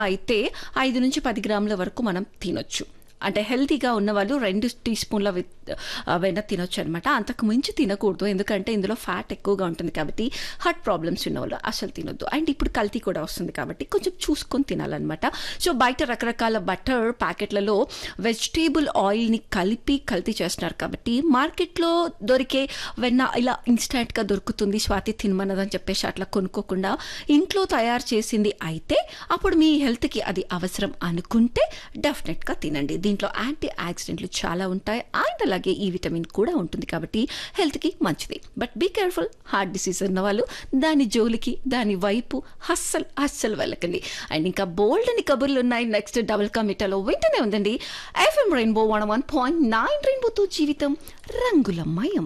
అయితే ఐదు నుంచి పది గ్రాముల వరకు మనం తినొచ్చు అంటే హెల్తీగా ఉన్న వాళ్ళు రెండు టీ స్పూన్ల విత్ వెన్న తినొచ్చు అనమాట అంతకు మించి తినకూడదు ఎందుకంటే ఇందులో ఫ్యాట్ ఎక్కువగా ఉంటుంది కాబట్టి హార్ట్ ప్రాబ్లమ్స్ ఉన్న వాళ్ళు అసలు తినొద్దు అండ్ ఇప్పుడు కల్తీ కూడా వస్తుంది కాబట్టి కొంచెం చూసుకొని తినాలన్నమాట సో బయట రకరకాల బటర్ ప్యాకెట్లలో వెజిటేబుల్ ఆయిల్ని కలిపి కల్తీ చేస్తున్నారు కాబట్టి మార్కెట్లో దొరికే వెన్న ఇలా ఇన్స్టెంట్గా దొరుకుతుంది స్వాతి తినమన్నదని చెప్పేసి అట్లా కొనుక్కోకుండా ఇంట్లో తయారు చేసింది అయితే అప్పుడు మీ హెల్త్కి అది అవసరం అనుకుంటే డెఫినెట్గా తినండి దీంట్లో యాంటీ ఆక్సిడెంట్లు చాలా ఉంటాయి అండ్ అలాగే ఈ విటమిన్ కూడా ఉంటుంది కాబట్టి హెల్త్కి మంచిది but be careful heart disease ఉన్న వాళ్ళు దాని జోలికి దాని వైపు అస్సలు అస్సలు వెళ్ళకండి అండ్ ఇంకా బోల్డ్ అని కబుర్లు ఉన్నాయి నెక్స్ట్ డబుల్ కమిటాలో వెంటనే ఉందండి FM rainbow one one point nine రెయిన్బోతో జీవితం రంగులమయం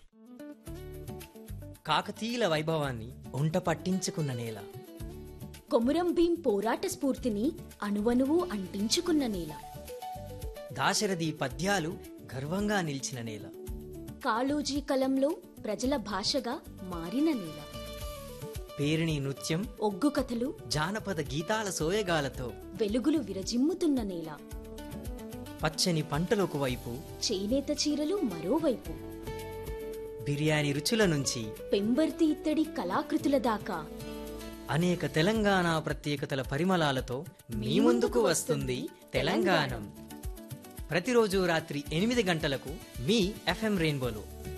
కాకతీయుల వైభవాన్ని ఒంట పట్టించుకున్న నేల కొమురం భీం పోరాట స్ఫూర్తిని అణువణువు అంటించుకున్న నేల దాశరథి పద్యాలు గర్వంగా నిలిచిన నేల కాళోజీ కలంలో ప్రజల భాషగా మారిన నేల పేరిణి నృత్యం ఒగ్గు కథలు జానపద గీతాల సోయగాలతో వెలుగులు విరజిమ్ముతున్న నేల పచ్చని పంటలకు వైపు చేనేత చీరలు మరోవైపు బిర్యానీ రుచుల నుంచి పెంబర్తి ఇత్తడి కళాకృతుల దాకా అనేక తెలంగాణ ప్రత్యేకతల పరిమళాలతో మీ ముందుకు వస్తుంది తెలంగాణం ప్రతిరోజు రాత్రి ఎనిమిది గంటలకు మీ ఎఫ్ఎం రెయిన్బోలో